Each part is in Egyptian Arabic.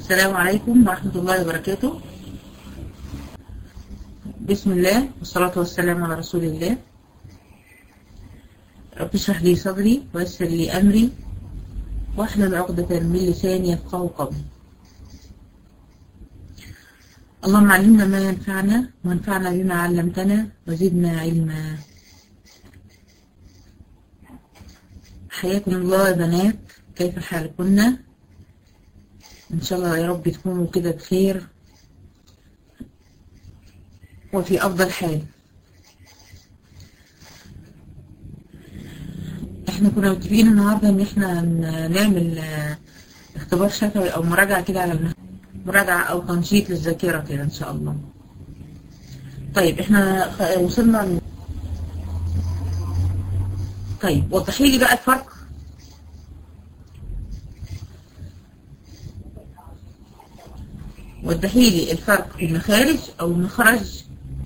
السلام عليكم ورحمة الله وبركاته بسم الله والصلاة والسلام على رسول الله رب اشرح لي صدري ويسر لي أمري واحلل عقدة من لساني يفقه قولي اللهم علمنا ما ينفعنا وانفعنا بما علمتنا وزدنا علما حياكم الله يا بنات كيف حالكن ان شاء الله يا رب تكونوا كده بخير وفي افضل حال احنا كنا متفقين النهارده ان احنا نعمل اختبار شفوي او مراجعه كده على المنهج مراجعه او تنشيط للذاكره كده ان شاء الله طيب احنا وصلنا طيب وضحي لي بقى الفرق وضحي لي الفرق في المخارج او المخرج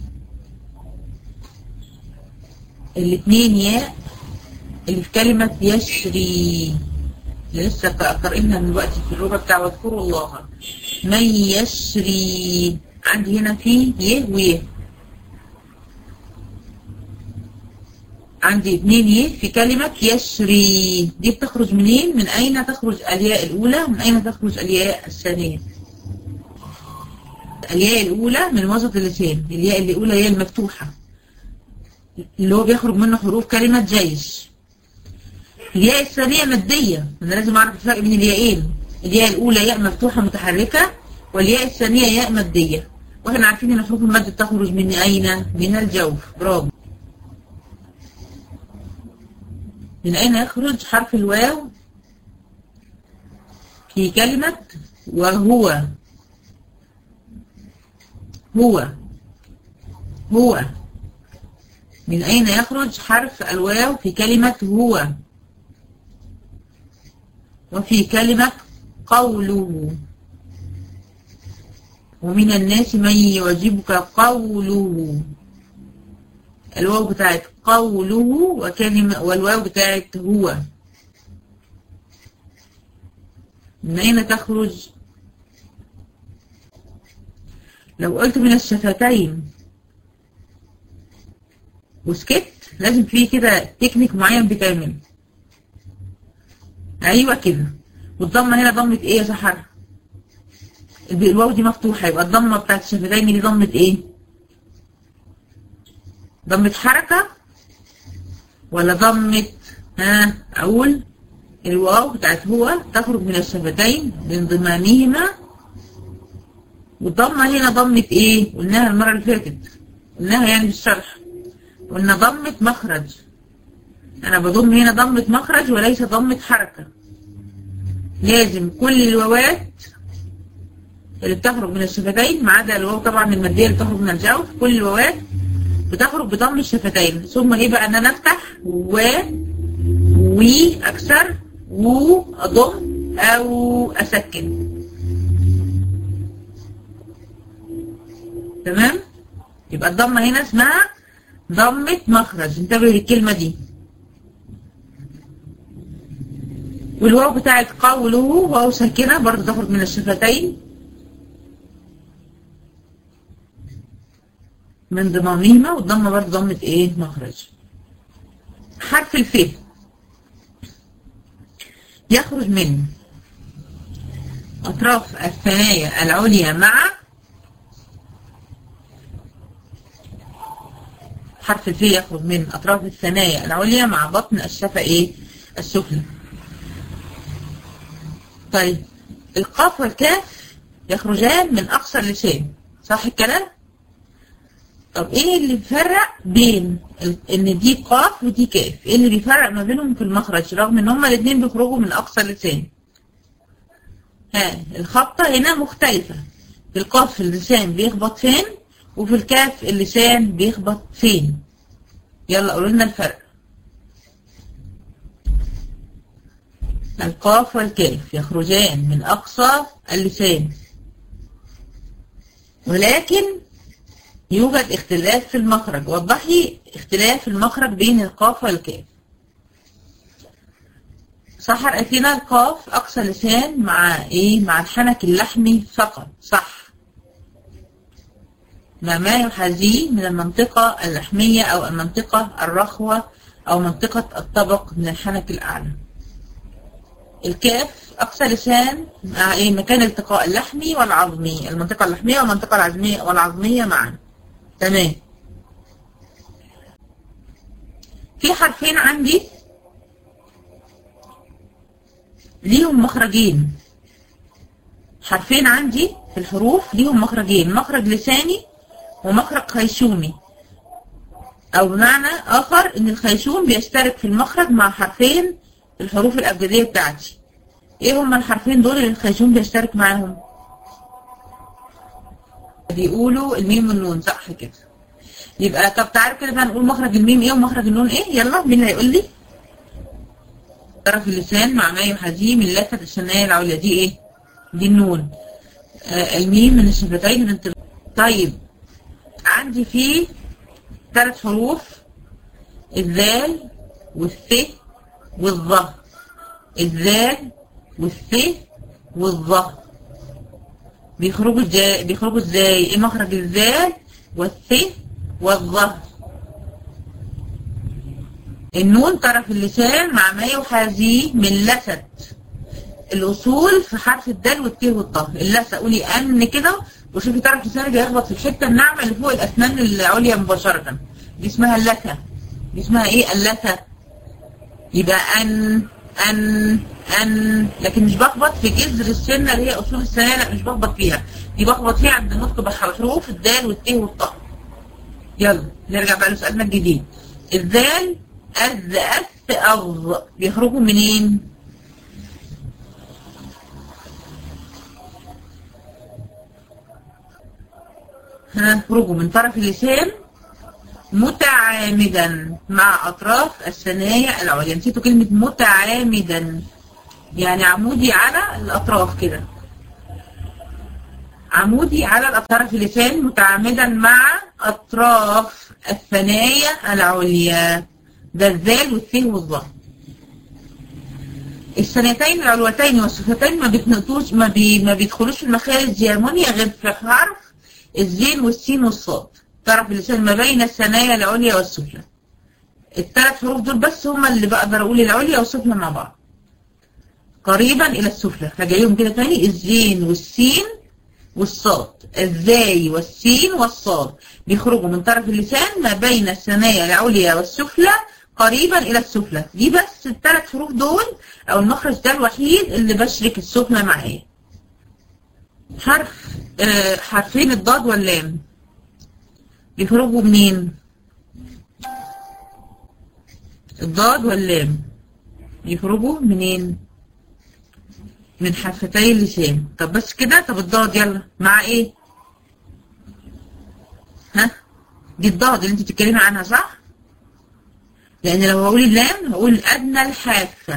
الاثنين ياء اللي في كلمة يشري اللي لسه قارئينها دلوقتي في الربع بتاع واذكروا الله من يشري عندي هنا في ي وي عندي اثنين ي في كلمة يشري دي بتخرج منين من اين تخرج الياء الاولى من اين تخرج الياء الثانية الياء الاولى من وسط اللسان الياء الاولى هي المفتوحة اللي هو بيخرج منه حروف كلمة جيش الياء الثانية مادية أنا لازم أعرف الفرق بين الياءين الياء الأولى ياء مفتوحة متحركة والياء الثانية ياء مادية وإحنا عارفين إن حروف المد تخرج من أين؟ من الجوف برافو من أين يخرج حرف الواو في كلمة وهو هو هو من أين يخرج حرف الواو في كلمة هو وفي كلمة قوله ومن الناس من يعجبك قوله الواو بتاعت قوله وكلمة والواو بتاعت هو من أين تخرج لو قلت من الشفتين وسكت لازم فيه كده تكنيك معين بيتعمل ايوه كده والضمه هنا ضمه ايه يا سحر الواو دي مفتوحه يبقى الضمه بتاعت الشفتين دي ضمه ايه ضمه حركه ولا ضمه ها اقول الواو بتاعت هو تخرج من الشفتين بانضمامهما والضمه هنا ضمه ايه قلناها المره اللي فاتت قلناها يعني في الشرح قلنا ضمة مخرج أنا بضم هنا ضمة مخرج وليس ضمة حركة لازم كل الواوات اللي بتخرج من الشفتين ما عدا الواو طبعا المادية اللي بتخرج من الجوف كل الواوات بتخرج بضم الشفتين ثم ايه بقى ان انا افتح و وي اكسر و اضم او اسكن تمام يبقى الضمه هنا اسمها ضمة مخرج انتبه للكلمة دي والواو بتاعت قوله واو ساكنة برضه تخرج من الشفتين من ضمامهما والضمة برضه ضمة ايه مخرج حرف الف يخرج من أطراف الثنايا العليا مع حرف الف يخرج من أطراف الثنايا العليا مع بطن الشفة إيه السفلى طيب القاف والكاف يخرجان من أقصى اللسان صح الكلام؟ طب ايه اللي بيفرق بين ان دي قاف ودي كاف ايه اللي بيفرق ما بينهم في المخرج رغم ان هما الاثنين بيخرجوا من اقصى اللسان ها الخبطة هنا مختلفة في القاف اللسان بيخبط فين وفي الكاف اللسان بيخبط فين يلا قولوا لنا الفرق القاف والكاف يخرجان من أقصى اللسان ولكن يوجد اختلاف في المخرج وضحي اختلاف المخرج بين القاف والكاف صح رأيتنا القاف أقصى لسان مع إيه مع الحنك اللحمي فقط صح ما ما يحاذيه من المنطقة اللحمية أو المنطقة الرخوة أو منطقة الطبق من الحنك الأعلى الكاف أقصى لسان مع إيه مكان التقاء اللحمي والعظمي المنطقة اللحمية والمنطقة العظمية والعظمية معا تمام في حرفين عندي ليهم مخرجين حرفين عندي في الحروف ليهم مخرجين مخرج لساني ومخرج خيشومي او بمعنى اخر ان الخيشوم بيشترك في المخرج مع حرفين في الحروف الابجديه بتاعتي ايه هما الحرفين دول اللي الخيشوم بيشترك معاهم بيقولوا الميم والنون صح كده يبقى طب تعالوا كده بقى نقول مخرج الميم ايه ومخرج النون ايه يلا مين اللي هيقول لي طرف اللسان مع ما يحاذيه من لفة الثنايا العليا دي ايه دي النون آه الميم من الشفتين الانطباق طيب عندي فيه ثلاث حروف الذال والث والظه الذال والث والظه بيخرجوا ازاي بيخرجوا ازاي ايه مخرج الذال والث والظه النون طرف اللسان مع ما يحاذيه من لثة الأصول في حرف الدال والت والطه اللثة قولي أن كده وشوفي طرف لسانك بيخبط في الحتة الناعمة اللي فوق الأسنان العليا مباشرة دي اسمها اللثة دي اسمها إيه اللثة يبقى أن أن أن لكن مش بخبط في جذر السنة اللي هي أصول السنة لا مش بخبط فيها دي بخبط فيها عند النطق بحروف الدال والت والطه يلا نرجع بقى لسؤالنا الجديد الذال أذ أث أظ بيخرجوا منين؟ هنخرجوا من طرف اللسان متعامدا مع أطراف الثنايا العليا نسيتوا كلمة متعامدا يعني عمودي على الأطراف كده عمودي على طرف اللسان متعامدا مع أطراف الثنايا العليا ده الذال والثين والظهر الثنيتين العلوتين والسفلتين ما بيتنقطوش ما, بي ما بيدخلوش في المخارج يا غير في حرف الزين والسين والصاد طرف اللسان ما بين الثنايا العليا والسفلى الثلاث حروف دول بس هما اللي بقدر اقول العليا والسفلى مع بعض قريبا الى السفلى هجايهم كده تاني الزين والسين والصاد الزاي والسين والصاد بيخرجوا من طرف اللسان ما بين الثنايا العليا والسفلى قريبا الى السفلى دي بس الثلاث حروف دول او المخرج ده الوحيد اللي بشرك السفلى معاه حرف آه حرفين الضاد واللام بيخرجوا منين الضاد واللام يخرجوا منين من حرفتي اللسان طب بس كده طب الضاد يلا مع ايه ها دي الضاد اللي انت بتتكلمي عنها صح لان لو هقول اللام هقول ادنى الحافه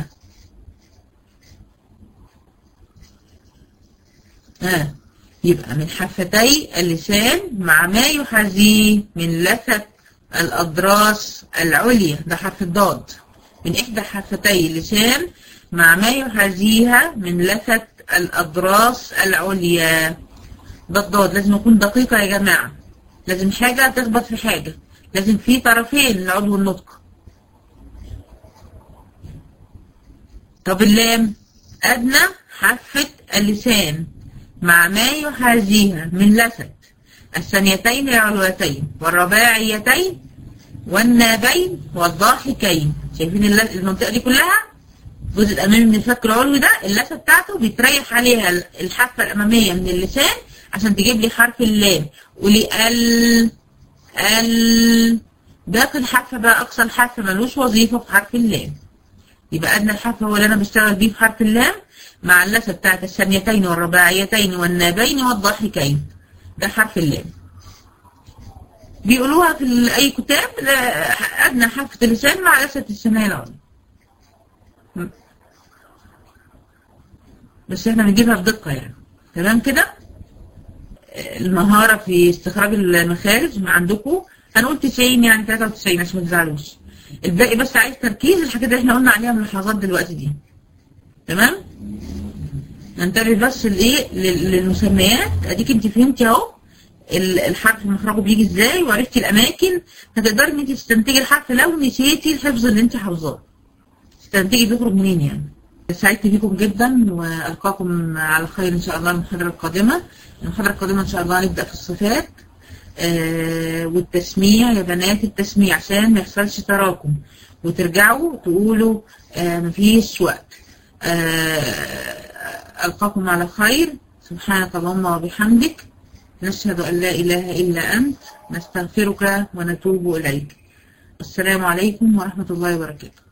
ها يبقى من حفتي اللسان مع ما يحاذيه من لثة الأضراس العليا ده حرف الضاد من إحدى حفتي اللسان مع ما يحاذيها من لثة الأضراس العليا ده الضاد لازم يكون دقيقة يا جماعة لازم حاجة تخبط في حاجة لازم في طرفين لعضو النطق طب اللام أدنى حافة اللسان مع ما يحاذيها من لثة الثانيتين العلوتين والرباعيتين والنابين والضاحكين شايفين المنطقة دي كلها الجزء الأمامي من الفك العلوي ده اللثة بتاعته بيتريح عليها الحافة الأمامية من اللسان عشان تجيب لي حرف اللام قولي ال ال باقي الحافة بقى أقصى الحافة ملوش وظيفة في حرف اللام يبقى أدنى الحافة هو اللي أنا بشتغل بيه في حرف اللام مع اللثة بتاعت الثانيتين والرباعيتين والنابين والضاحكين ده حرف اللام بيقولوها في أي كتاب أدنى حافة اللسان مع لثة الثنايا العليا بس احنا بنجيبها بدقة يعني تمام كده المهارة في استخراج المخارج من عندكم هنقول 90 يعني 93 عشان ما تزعلوش الباقي بس عايز تركيز الحاجات اللي احنا قلنا عليها ملاحظات دلوقتي دي تمام ننتبه بس لايه لل- للمسميات اديك انت فهمتي اهو ال- الحرف مخرجه بيجي ازاي وعرفتي الاماكن هتقدري ان انت تستنتجي الحرف لو نسيتي الحفظ اللي انت حافظاه تستنتجي بيخرج منين يعني سعدت بيكم جدا والقاكم على خير ان شاء الله المحاضره القادمه المحاضره القادمه ان شاء الله هنبدا في الصفات آه والتسميع يا بنات التسميع عشان ما يحصلش تراكم وترجعوا تقولوا آه مفيش وقت آه ألقاكم على خير سبحانك اللهم وبحمدك نشهد أن لا إله إلا أنت نستغفرك ونتوب إليك السلام عليكم ورحمة الله وبركاته